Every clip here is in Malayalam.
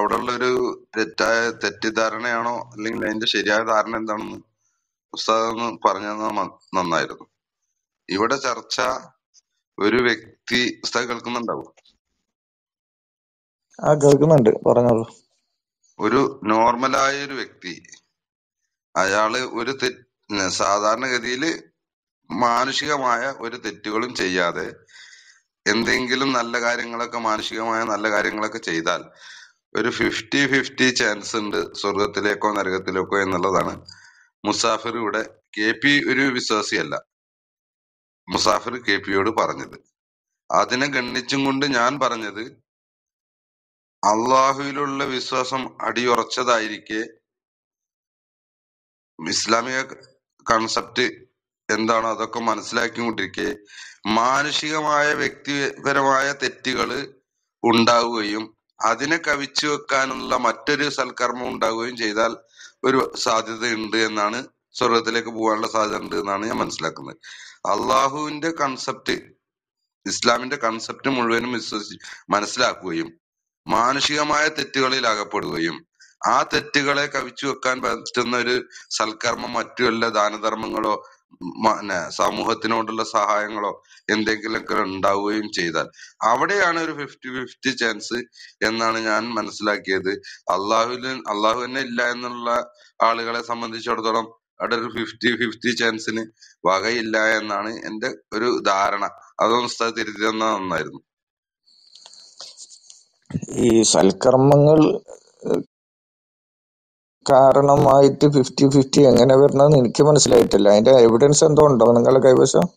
അവിടെ ഉള്ള ഒരു തെറ്റായ തെറ്റിദ്ധാരണയാണോ അല്ലെങ്കിൽ അതിന്റെ ശരിയായ ധാരണ എന്താണെന്ന് ഉസ്താദ് ഒന്ന് പറഞ്ഞു തന്നാൽ മ- നന്നായിരുന്നു ഇവിടെ ചർച്ച ഒരു വ്യക്തി ഉസ്താദ് കേൾക്കുന്നുണ്ടാവും ആ കേൾക്കുന്നുണ്ട് പറഞ്ഞോളൂ ഒരു നോർമലായ ഒരു വ്യക്തി അയാള് ഒരു തെറ്റ് സാധാരണഗതിയിൽ മാനുഷികമായ ഒരു തെറ്റുകളും ചെയ്യാതെ എന്തെങ്കിലും നല്ല കാര്യങ്ങളൊക്കെ മാനുഷികമായ നല്ല കാര്യങ്ങളൊക്കെ ചെയ്താൽ ഒരു ഫിഫ്റ്റി ഫിഫ്റ്റി ചാൻസ് ഉണ്ട് സ്വർഗത്തിലേക്കോ നരകത്തിലേക്കോ എന്നുള്ളതാണ് മുസാഫിർ ഇവിടെ കെ പി ഒരു വിശ്വാസിയല്ല മുസാഫിർ കെ പിയോട് പറഞ്ഞത് അതിനെ ഗണ്ണിച്ചും കൊണ്ട് ഞാൻ പറഞ്ഞത് അള്ളാഹുവിലുള്ള വിശ്വാസം അടിയുറച്ചതായിരിക്കെ ഇസ്ലാമിക കൺസെപ്റ്റ് എന്താണോ അതൊക്കെ മനസ്സിലാക്കിക്കൊണ്ടിരിക്കെ മാനുഷികമായ വ്യക്തിപരമായ തെറ്റുകൾ ഉണ്ടാവുകയും അതിനെ കവിച്ചു വെക്കാനുള്ള മറ്റൊരു സൽക്കർമ്മം ഉണ്ടാവുകയും ചെയ്താൽ ഒരു സാധ്യത ഉണ്ട് എന്നാണ് സ്വർഗത്തിലേക്ക് പോകാനുള്ള സാധ്യത ഉണ്ട് എന്നാണ് ഞാൻ മനസ്സിലാക്കുന്നത് അള്ളാഹുവിന്റെ കൺസെപ്റ്റ് ഇസ്ലാമിന്റെ കൺസെപ്റ്റ് മുഴുവനും വിശ്വസി മനസ്സിലാക്കുകയും മാനുഷികമായ തെറ്റുകളിൽ അകപ്പെടുകയും ആ തെറ്റുകളെ കവിച്ചു വെക്കാൻ പറ്റുന്ന ഒരു സൽക്കർമ്മം മറ്റു വല്ല ദാനധർമ്മങ്ങളോ മ- ന്നെ സമൂഹത്തിനോടുള്ള സഹായങ്ങളോ എന്തെങ്കിലുമൊക്കെ ഉണ്ടാവുകയും ചെയ്താൽ അവിടെയാണ് ഒരു ഫിഫ്റ്റി ഫിഫ്റ്റി ചാൻസ് എന്നാണ് ഞാൻ മനസ്സിലാക്കിയത് അള്ളാഹുവിന് അള്ളാഹു തന്നെ ഇല്ല എന്നുള്ള ആളുകളെ സംബന്ധിച്ചിടത്തോളം അവിടെ ഒരു ഫിഫ്റ്റി ഫിഫ്റ്റി ചാൻസിന് വകയില്ല എന്നാണ് എന്റെ ഒരു ധാരണ അതൊന്ന് ഉസ്താദ് തിരുത്തി തന്നാൽ നന്നായിരുന്നു ഈ സൽക്കർമ്മങ്ങൾ കാരണമായിട്ട് ഫിഫ്റ്റി ഫിഫ്റ്റി എങ്ങനെ വരണമെന്ന് എനിക്ക് മനസ്സിലായിട്ടില്ല അതിന്റെ എവിഡൻസ് എന്തോ ഉണ്ടോ നിങ്ങളുടെ കൈവശം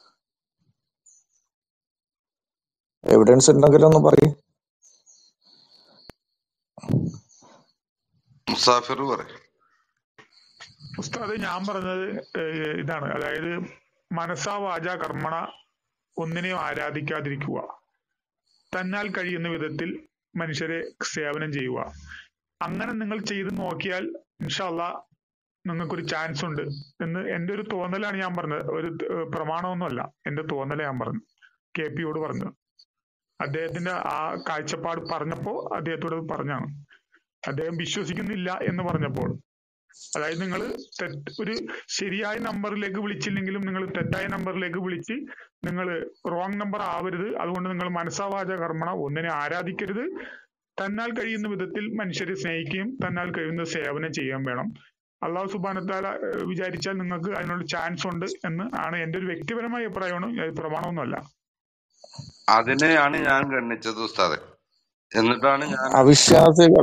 എവിഡൻസ് ഉണ്ടെങ്കിൽ ഒന്ന് പറയൂ മുസാഫിർ പറയും ഉസ്താദ് ഞാൻ പറഞ്ഞത് ഏഹ്, ഇതാണ് അതായത് മനസ്സാ വാച കർമ്മണ ഒന്നിനെയും ആരാധിക്കാതിരിക്കുക തന്നാൽ കഴിയുന്ന വിധത്തിൽ മനുഷ്യരെ സേവനം ചെയ്യുക അങ്ങനെ നിങ്ങൾ ചെയ്ത് നോക്കിയാൽ ഇൻഷല്ല നിങ്ങൾക്കൊരു ചാൻസ് ഉണ്ട് എന്ന് എന്റെ ഒരു തോന്നലാണ് ഞാൻ പറഞ്ഞത് ഒരു ഏഹ്, പ്രമാണമൊന്നുമല്ല എന്റെ തോന്നല ഞാൻ പറഞ്ഞു കെ പിയോട് പറഞ്ഞത് അദ്ദേഹത്തിന്റെ ആ കാഴ്ചപ്പാട് പറഞ്ഞപ്പോ അദ്ദേഹത്തോട് അത് പറഞ്ഞാണ് അദ്ദേഹം വിശ്വസിക്കുന്നില്ല എന്ന് പറഞ്ഞപ്പോൾ അതായത് നിങ്ങൾ ഒരു ശരിയായ നമ്പറിലേക്ക് വിളിച്ചില്ലെങ്കിലും നിങ്ങൾ തെറ്റായ നമ്പറിലേക്ക് വിളിച്ച് നിങ്ങൾ റോങ് നമ്പർ ആവരുത് അതുകൊണ്ട് നിങ്ങൾ മനസ്സാവാച കർമ്മണ ഒന്നിനെ ആരാധിക്കരുത് തന്നാൽ കഴിയുന്ന വിധത്തിൽ മനുഷ്യരെ സ്നേഹിക്കുകയും തന്നാൽ കഴിയുന്ന സേവനം ചെയ്യാൻ വേണം അള്ളാഹു സുബാനത്താല വിചാരിച്ചാൽ നിങ്ങൾക്ക് അതിനുള്ള ചാൻസ് ഉണ്ട് എന്ന് ആണ് എന്റെ ഒരു വ്യക്തിപരമായ അഭിപ്രായമാണ് ഇത് പ്രമാണമൊന്നുമല്ല അതിനെയാണ് ഞാൻ ഗണ്ണിച്ചത് ഉസ്താദെ എന്നിട്ടാണ് ഞാൻ അവിശ്വാസികൾ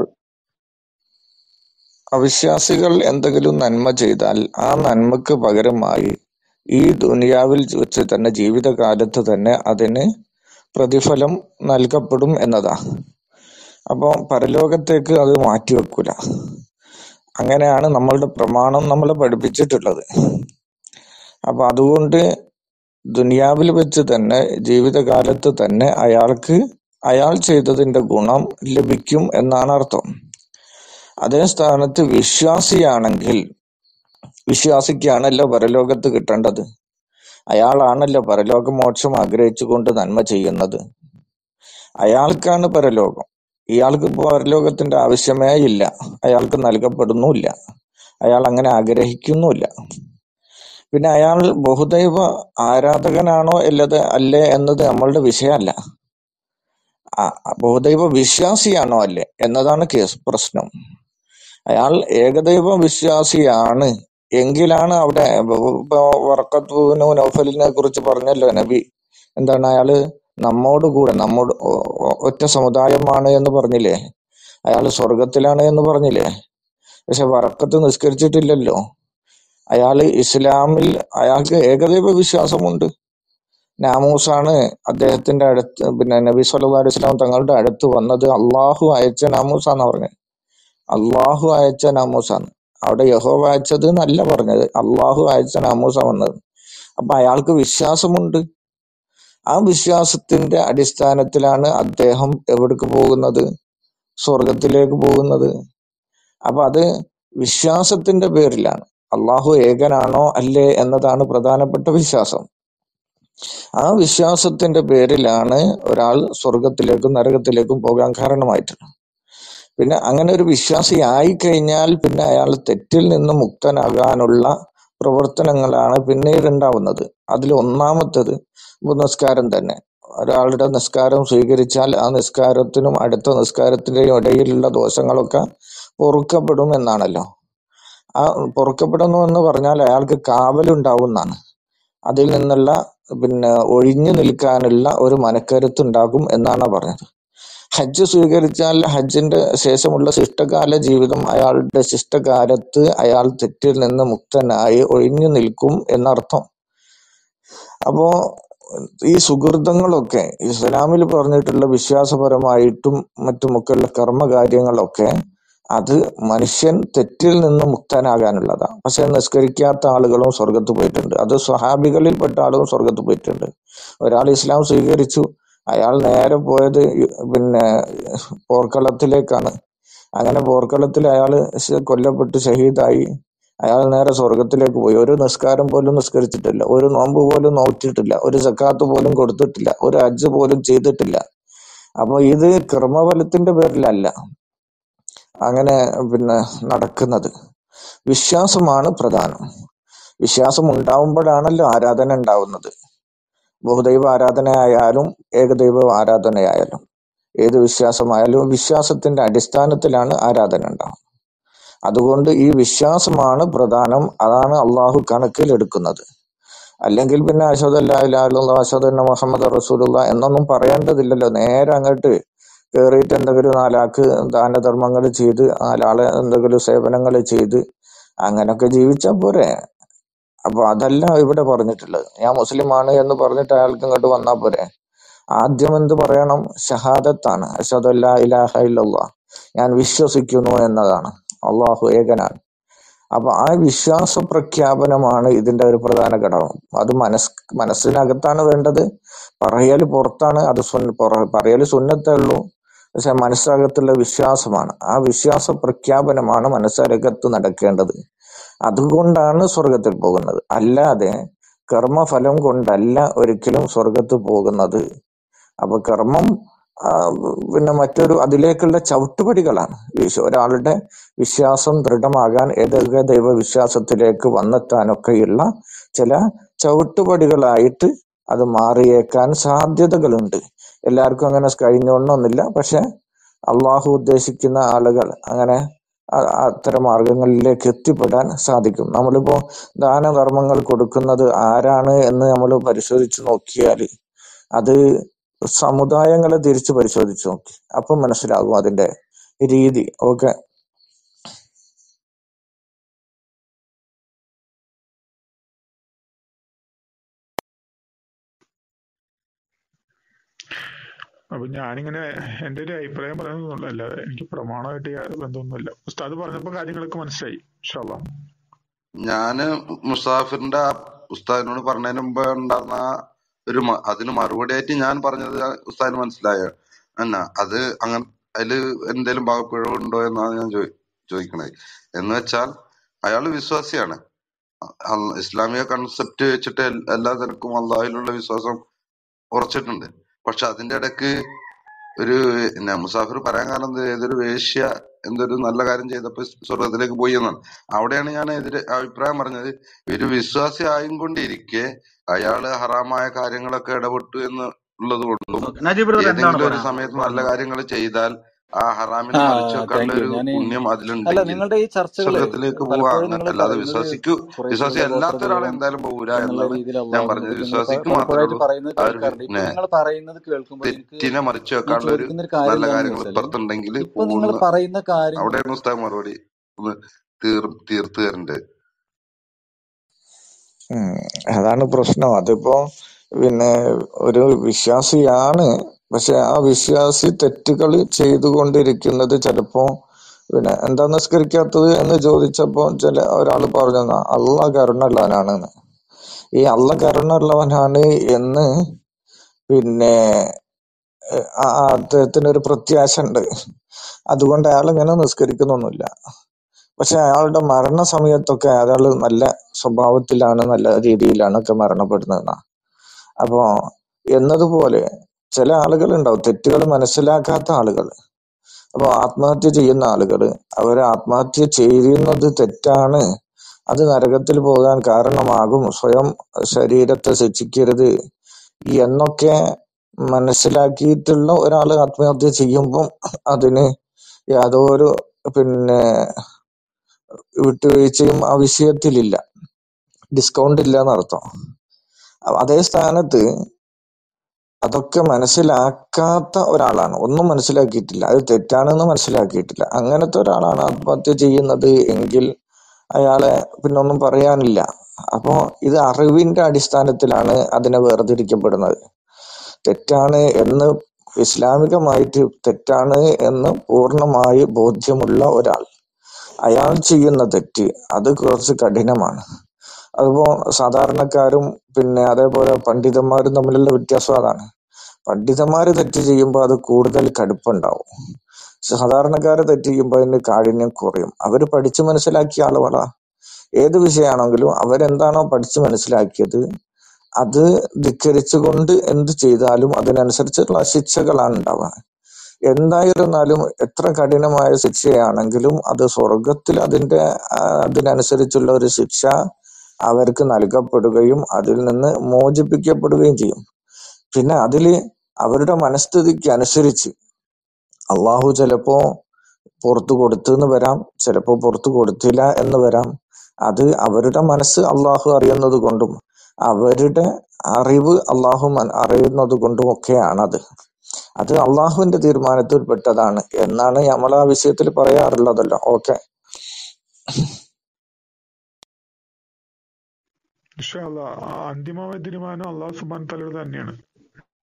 അവിശ്വാസികൾ എന്തെങ്കിലും നന്മ ചെയ്താൽ ആ നന്മക്ക് പകരമായി ഈ ദുനിയാവിൽ വെച്ച് തന്നെ ജീവിതകാലത്ത് തന്നെ അതിന് പ്രതിഫലം നൽകപ്പെടും എന്നതാ അപ്പൊ പരലോകത്തേക്ക് അത് മാറ്റിവെക്കൂല അങ്ങനെയാണ് നമ്മളുടെ പ്രമാണം നമ്മളെ പഠിപ്പിച്ചിട്ടുള്ളത് അപ്പൊ അതുകൊണ്ട് ദുനിയാവിൽ വെച്ച് തന്നെ ജീവിതകാലത്ത് തന്നെ അയാൾക്ക് അയാൾ ചെയ്തതിന്റെ ഗുണം ലഭിക്കും എന്നാണ് അർത്ഥം അതേ സ്ഥാനത്ത് വിശ്വാസിയാണെങ്കിൽ വിശ്വാസിക്കാണല്ലോ പരലോകത്ത് കിട്ടേണ്ടത് അയാളാണല്ലോ പരലോക മോക്ഷം ആഗ്രഹിച്ചുകൊണ്ട് നന്മ ചെയ്യുന്നത് അയാൾക്കാണ് പരലോകം ഇയാൾക്ക് പരലോകത്തിന്റെ ആവശ്യമേ ഇല്ല അയാൾക്ക് നൽകപ്പെടുന്നുമില്ല അയാൾ അങ്ങനെ ആഗ്രഹിക്കുന്നുമില്ല പിന്നെ അയാൾ ബഹുദൈവ ആരാധകനാണോ അല്ലത് അല്ലേ എന്നത് നമ്മളുടെ വിഷയമല്ല ആ, ബഹുദൈവ വിശ്വാസിയാണോ അല്ലേ എന്നതാണ് കേസ് പ്രശ്നം അയാൾ ഏകദൈവ വിശ്വാസിയാണ് എങ്കിലാണ് അവിടെ ഇപ്പൊ വർക്കത്തുവിനോ നൗഫലിനെ കുറിച്ച് പറഞ്ഞല്ലോ നബി എന്താണ് അയാള് നമ്മോട് കൂടെ നമ്മോട് ഒ- ഒ- ഒറ്റ സമുദായമാണ് എന്ന് പറഞ്ഞില്ലേ അയാൾ സ്വർഗത്തിലാണ് എന്ന് പറഞ്ഞില്ലേ പക്ഷെ വറക്കത്ത് നിസ്കരിച്ചിട്ടില്ലല്ലോ അയാള് ഇസ്ലാമിൽ അയാൾക്ക് ഏകദൈവ വിശ്വാസമുണ്ട് നാമൂസാണ് അദ്ദേഹത്തിന്റെ അടുത്ത് പിന്നെ നബി സല്ലല്ലാഹു അലൈഹി വസല്ലം തങ്ങളുടെ അടുത്ത് വന്നത് അള്ളാഹു അയച്ച നാമൂസാന്ന് പറഞ്ഞത് അള്ളാഹു അയച്ച നാമൂസാണ് അവിടെ യഹോവ അയച്ചത് എന്നല്ല പറഞ്ഞത് അള്ളാഹു അയച്ച നാമൂസ വന്നത് അപ്പൊ അയാൾക്ക് വിശ്വാസമുണ്ട് ആ വിശ്വാസത്തിന്റെ അടിസ്ഥാനത്തിലാണ് അദ്ദേഹം എവിടേക്ക് പോകുന്നത് സ്വർഗത്തിലേക്ക് പോകുന്നത് അപ്പൊ അത് വിശ്വാസത്തിന്റെ പേരിലാണ് അള്ളാഹു ഏകനാണോ അല്ലേ എന്നതാണ് പ്രധാനപ്പെട്ട വിശ്വാസം ആ വിശ്വാസത്തിന്റെ പേരിലാണ് ഒരാൾ സ്വർഗത്തിലേക്കും നരകത്തിലേക്കും പോകാൻ കാരണമായിട്ടുള്ളത് പിന്നെ അങ്ങനെ ഒരു വിശ്വാസി ആയി കഴിഞ്ഞാൽ പിന്നെ അയാൾ തെറ്റിൽ നിന്ന് മുക്തനാകാനുള്ള പ്രവർത്തനങ്ങളാണ് പിന്നീട് ഉണ്ടാവുന്നത് അതിൽ ഒന്നാമത്തത് ഇപ്പൊ നിസ്കാരം തന്നെ ഒരാളുടെ നിസ്കാരം സ്വീകരിച്ചാൽ ആ നിസ്കാരത്തിനും അടുത്ത നിസ്കാരത്തിന്റെയും ഇടയിലുള്ള ദോഷങ്ങളൊക്കെ പൊറുക്കപ്പെടും എന്നാണല്ലോ ആ പൊറുക്കപ്പെടുന്നു എന്ന് പറഞ്ഞാൽ അയാൾക്ക് കാവലുണ്ടാവുന്നതാണ് അതിൽ നിന്നുള്ള പിന്നെ ഒഴിഞ്ഞു നിൽക്കാനുള്ള ഒരു മനക്കരുത്തുണ്ടാകും എന്നാണ് പറഞ്ഞത് ഹജ്ജ് സ്വീകരിച്ചാൽ ഹജ്ജിന്റെ ശേഷമുള്ള ശിഷ്ടകാല ജീവിതം അയാളുടെ ശിഷ്ടകാലത്ത് അയാൾ തെറ്റിൽ നിന്ന് മുക്തനായി ഒഴിഞ്ഞു നിൽക്കും എന്നർത്ഥം അപ്പോ ഈ സുഹൃതങ്ങളൊക്കെ ഇസ്ലാമിൽ പറഞ്ഞിട്ടുള്ള വിശ്വാസപരമായിട്ടും മറ്റുമൊക്കെയുള്ള കർമ്മകാര്യങ്ങളൊക്കെ അത് മനുഷ്യൻ തെറ്റിൽ നിന്ന് മുക്തനാകാനുള്ളതാണ് പക്ഷെ നിസ്കരിക്കാത്ത ആളുകളും സ്വർഗത്ത് പോയിട്ടുണ്ട് അത് സ്വഹാബികളിൽപ്പെട്ട ആളും സ്വർഗത്ത് പോയിട്ടുണ്ട് ഒരാൾ ഇസ്ലാം സ്വീകരിച്ചു അയാൾ നേരെ പോയത് യു- പിന്നെ പോർക്കളത്തിലേക്കാണ് അങ്ങനെ പോർക്കളത്തിൽ അയാൾ കൊല്ലപ്പെട്ട് ഷഹീദായി അയാൾ നേരെ സ്വർഗത്തിലേക്ക് പോയി ഒരു നിസ്കാരം പോലും നിസ്കരിച്ചിട്ടില്ല ഒരു നോമ്പ് പോലും നോറ്റിട്ടില്ല ഒരു സക്കാത്ത് പോലും കൊടുത്തിട്ടില്ല ഒരു ഹജ്ജ് പോലും ചെയ്തിട്ടില്ല അപ്പൊ ഇത് കർമ്മഫലത്തിന്റെ പേരിലല്ല അങ്ങനെ പിന്നെ നടക്കുന്നത് വിശ്വാസമാണ് പ്രധാനം വിശ്വാസം ഉണ്ടാവുമ്പോഴാണല്ലോ ആരാധന ഉണ്ടാവുന്നത് ബഹുദൈവ ആരാധനയായാലും ഏകദൈവ ആരാധനയായാലും ഏത് വിശ്വാസമായാലും വിശ്വാസത്തിന്റെ അടിസ്ഥാനത്തിലാണ് ആരാധന ഉണ്ടാവുന്നത് അതുകൊണ്ട് ഈ വിശ്വാസമാണ് പ്രധാനം അതാണ് അള്ളാഹു കണക്കിലെടുക്കുന്നത് അല്ലെങ്കിൽ പിന്നെ അഷദ് അഷദ് മുഹമ്മദ് റസൂലുള്ള എന്നൊന്നും പറയേണ്ടതില്ലല്ലോ നേരെ അങ്ങോട്ട് കയറിയിട്ട് എന്തെങ്കിലും നാലാക്ക് ദാനധർമ്മങ്ങൾ ചെയ്ത് നാലാളെ എന്തെങ്കിലും സേവനങ്ങൾ ചെയ്ത് അങ്ങനൊക്കെ ജീവിച്ചാൽ പോരെ അപ്പൊ അതല്ല ഇവിടെ പറഞ്ഞിട്ടുള്ളത് ഞാൻ മുസ്ലിമാണ് എന്ന് പറഞ്ഞിട്ട് അയാൾക്ക് ഇങ്ങോട്ട് വന്നാൽ പോരെ ആദ്യം എന്ത് പറയണം ഷഹാദത്താണ് അഷദ് അല്ലാ ഇലാഹ ഇല്ലല്ലാ ഞാൻ വിശ്വസിക്കുന്നു എന്നതാണ് അള്ളാഹു ഏകനാണ് അപ്പൊ ആ വിശ്വാസ പ്രഖ്യാപനമാണ് ഇതിന്റെ ഒരു പ്രധാന ഘടകം അത് മനസ് മനസ്സിനകത്താണ് വേണ്ടത് പറയല് പുറത്താണ് അത് സുന്ന- പുറ- പറയല് സുന്നത്തേ ഉള്ളൂ പക്ഷെ മനസ്സകത്തുള്ള വിശ്വാസമാണ് ആ വിശ്വാസ പ്രഖ്യാപനമാണ് മനസ്സകത്ത് നടക്കേണ്ടത് അതുകൊണ്ടാണ് സ്വർഗത്തിൽ പോകുന്നത് അല്ലാതെ കർമ്മഫലം കൊണ്ടല്ല ഒരിക്കലും സ്വർഗത്ത് പോകുന്നത് അപ്പൊ കർമ്മം ആ, പിന്നെ മറ്റൊരു അതിലേക്കുള്ള ചവിട്ടുപടികളാണ് വിശ്വ- ഒരാളുടെ വിശ്വാസം ദൃഢമാകാൻ ഏതൊക്കെ ദൈവ വിശ്വാസത്തിലേക്ക് വന്നെത്താനൊക്കെയുള്ള ചില ചവിട്ടുപടികളായിട്ട് അത് മാറിയേക്കാൻ സാധ്യതകളുണ്ട് എല്ലാവർക്കും അങ്ങനെ കഴിഞ്ഞോണമെന്നില്ല പക്ഷെ അള്ളാഹു ഉദ്ദേശിക്കുന്ന ആളുകൾ അങ്ങനെ അ- അത്തരം മാർഗങ്ങളിലേക്ക് എത്തിപ്പെടാൻ സാധിക്കും നമ്മളിപ്പോ ദാനധർമ്മങ്ങൾ കൊടുക്കുന്നത് ആരാണ് എന്ന് നമ്മൾ പരിശോധിച്ച് നോക്കിയാൽ അത് സമുദായങ്ങളെ തിരിച്ച് പരിശോധിച്ച് നോക്കി അപ്പൊ മനസ്സിലാകും അതിന്റെ രീതി ഓക്കെ അപ്പൊ ഞാനിങ്ങനെ എന്റെ ഒരു അഭിപ്രായം പറയുന്നതല്ല എനിക്ക് പ്രമാണമായിട്ട് യാതൊരു ബന്ധമൊന്നുമില്ല ഉസ്താദ് പറഞ്ഞപ്പോ കാര്യങ്ങളൊക്കെ മനസ്സിലായി ഇൻഷാല്ലാ ഞാന് മുസാഫിറിന്റെ ആ ഉസ്താദിനോട് പറഞ്ഞതിന് മുമ്പ് ഉണ്ടായിരുന്ന ആ ഒരു മ- അതിന് മറുപടി ആയിട്ട് ഞാൻ പറഞ്ഞത് ഉസ്താദിന് മനസ്സിലായോ എന്നാ അത് അങ്ങനെ അതില് എന്തേലും ഭാഗപ്പിഴവുണ്ടോ എന്നാണ് ഞാൻ ചോദി ചോദിക്കണത് എന്ന് വെച്ചാൽ അയാള് വിശ്വാസിയാണ് അൽ- ഇസ്ലാമിക കൺസെപ്റ്റ് വെച്ചിട്ട് എൽ- എല്ലാ തരക്കും അള്ളാഹിലുള്ള വിശ്വാസം ഉറച്ചിട്ടുണ്ട് പക്ഷെ അതിന്റെ ഇടയ്ക്ക് ഒരു പിന്നെ മുസാഫിർ പറയാൻ കാരണം എന്ത് ഏതൊരു വേശ്യ എന്തൊരു നല്ല കാര്യം ചെയ്തപ്പോ സ്വർഗത്തിലേക്ക് പോയി എന്നാണ് അവിടെയാണ് ഞാൻ എതിരെ അഭിപ്രായം പറഞ്ഞത് ഒരു വിശ്വാസി ആയും കൊണ്ടിരിക്കെ അയാള് ഹറാമായ കാര്യങ്ങളൊക്കെ ഇടപെട്ടു എന്ന് ഉള്ളത് കൊണ്ടും ഓക്കെ നജീബ് ബ്രദർ എന്താണ് ഏതെങ്കിലും ഒരു പറയാനുള്ളത് സമയത്ത് നല്ല പറഞ്ഞോളൂ കാര്യങ്ങൾ ചെയ്താൽ ആ ഹറാമിനെ ആ മറിച്ചു വെക്കാനുള്ള താങ്ക് യു ഒരു ഞാൻ പുണ്യം അല്ല അതിലുണ്ടെങ്കിൽ നിങ്ങളുടെ ഈ ചർച്ചകള് സ്വർഗത്തിലേക്ക് പോവാ പലപ്പോഴും അങ്ങ- നിങ്ങൾ അല്ലാതെ പറയുന്നത് വിശ്വസിക്കൂ കുറേശ്ശെ വിശ്വാസി വല്ല അല്ലാത്ത ഒരാൾ ഗോത്രദൈവം എന്തായാലും പോകൂല എന്നുള്ള എന്നാണ് രീതിയിൽ ഞാൻ അള്ളാഹു പറഞ്ഞത് നിങ്ങൾ വിശ്വാസിക്ക് മാത്രമേ പലപ്പോഴായിട്ട് ഉള്ളൂ പറയുന്നത് ആ ഒരു കേൾക്കാറുണ്ട് ഇപ്പൊ പിന്നെ നിങ്ങൾ പറയുന്നത് കേൾക്കുമ്പോൾ എനിക്ക് തെറ്റിനെ മറിച്ചു ഞാൻ വെക്കാനുള്ള ഒരു ചോദിക്കുന്ന ഒരു കാര്യം നല്ല എന്താണെന്ന് കാര്യങ്ങൾ വെച്ചാല് ഇപ്പുറത്തുണ്ടെങ്കിൽ ഇപ്പൊ നിങ്ങൾ പോകുന്ന പറയുന്ന കാര്യങ്ങൾ അവിടെയാണ് ഉസ്താദ് മറുപടി ഒന്ന് തീർ തീർത്ത് തരേണ്ടത് ഉം. അതാണ് പ്രശ്നം അതിപ്പോ പിന്നെ ഒരു വിശ്വാസിയാണ് പക്ഷെ ആ വിശ്വാസി തെറ്റുകൾ ചെയ്തുകൊണ്ടിരിക്കുന്നത് ചിലപ്പോ പിന്നെ എന്താ നിസ്കരിക്കാത്തത് എന്ന് ചോദിച്ചപ്പോ ചില ഒരാൾ പറഞ്ഞു അള്ള കരുണുള്ളവനാണെന്ന് ഈ അള്ള കരുണുള്ളവനാണ് എന്ന് പിന്നെ ഏഹ്, ആ ആ അദ്ദേഹത്തിന് ഒരു പ്രത്യാശ ഉണ്ട് അതുകൊണ്ട് അയാൾ ഇങ്ങനെ നിസ്കരിക്കുന്നൊന്നുമില്ല പക്ഷെ അയാളുടെ മരണ സമയത്തൊക്കെ അയാൾ നല്ല സ്വഭാവത്തിലാണ് നല്ല രീതിയിലാണ് ഒക്കെ മരണപ്പെടുന്നത് അപ്പോ എന്നതുപോലെ ചില ആളുകൾ ഉണ്ടാവും തെറ്റുകൾ മനസ്സിലാക്കാത്ത ആളുകൾ അപ്പൊ ആത്മഹത്യ ചെയ്യുന്ന ആളുകൾ അവർ ആത്മഹത്യ ചെയ്യുന്നത് തെറ്റാണ് അത് നരകത്തിൽ പോകാൻ കാരണമാകും സ്വയം ശരീരത്തെ ശിക്ഷിക്കരുത് എന്നൊക്കെ മനസ്സിലാക്കിയിട്ടുള്ള ഒരാൾ ആത്മഹത്യ ചെയ്യുമ്പം അതിന് യാതൊരു പിന്നെ വിട്ടുവീഴ്ചയും ആ വിഷയത്തിലില്ല ഡിസ്കൗണ്ട് ഇല്ല എന്നർത്ഥം അപ്പൊ അതേ സ്ഥാനത്ത് അതൊക്കെ മനസ്സിലാക്കാത്ത ഒരാളാണ് ഒന്നും മനസ്സിലാക്കിയിട്ടില്ല അത് തെറ്റാണെന്ന് മനസ്സിലാക്കിയിട്ടില്ല അങ്ങനത്തെ ഒരാളാണ് ആത്മഹത്യ ചെയ്യുന്നത് എങ്കിൽ അയാളെ പിന്നെ ഒന്നും പറയാനില്ല അപ്പോ ഇത് അറിവിന്റെ അടിസ്ഥാനത്തിലാണ് അതിനെ വേർതിരിക്കപ്പെടുന്നത് തെറ്റാണ് എന്ന് ഇസ്ലാമികമായിട്ട് തെറ്റാണ് എന്ന് പൂർണ്ണമായി ബോധ്യമുള്ള ഒരാൾ അയാൾ ചെയ്യുന്ന തെറ്റ് അത് കുറച്ച് കഠിനമാണ് അതിപ്പോ സാധാരണക്കാരും പിന്നെ അതേപോലെ പണ്ഡിതന്മാരും തമ്മിലുള്ള വ്യത്യാസം അതാണ് പണ്ഡിതന്മാര് തെറ്റ് ചെയ്യുമ്പോൾ അത് കൂടുതൽ കടുപ്പുണ്ടാവും സാധാരണക്കാര് തെറ്റ് ചെയ്യുമ്പോൾ അതിന് കാഠിന്യം കുറയും അവര് പഠിച്ചു മനസ്സിലാക്കിയ ആളുകളാ ഏത് വിഷയമാണെങ്കിലും അവരെന്താണോ പഠിച്ചു മനസ്സിലാക്കിയത് അത് ധിക്കരിച്ചുകൊണ്ട് എന്ത് ചെയ്താലും അതിനനുസരിച്ചുള്ള ശിക്ഷകളാണ് ഉണ്ടാവുക എന്തായിരുന്നാലും എത്ര കഠിനമായ ശിക്ഷയാണെങ്കിലും അത് സ്വർഗത്തിൽ അതിന്റെ ആ, അതിനനുസരിച്ചുള്ള ഒരു ശിക്ഷ അവർക്ക് നൽകപ്പെടുകയും അതിൽ നിന്ന് മോചിപ്പിക്കപ്പെടുകയും ചെയ്യും പിന്നെ അതില് അവരുടെ മനസ്ഥിതിക്ക് അനുസരിച്ച് അള്ളാഹു ചിലപ്പോ പുറത്തു കൊടുത്തു എന്ന് വരാം ചിലപ്പോ പുറത്തു കൊടുത്തില്ല എന്ന് വരാം അത് അവരുടെ മനസ്സ് അള്ളാഹു അറിയുന്നത് കൊണ്ടും അവരുടെ അറിവ് അള്ളാഹു മൻ- അറിയുന്നത് കൊണ്ടും ഒക്കെയാണത് അത് അള്ളാഹുവിന്റെ തീരുമാനത്തിൽ പെട്ടതാണ് എന്നാണ് നമ്മൾ ആ വിഷയത്തിൽ പറയാറുള്ളതല്ലോ ഓക്കെ ഇൻഷാ അല്ലാ. ആ അന്തിമമായ തീരുമാനം അള്ളാഹു സുബാൻ തലയുടെ തന്നെയാണ്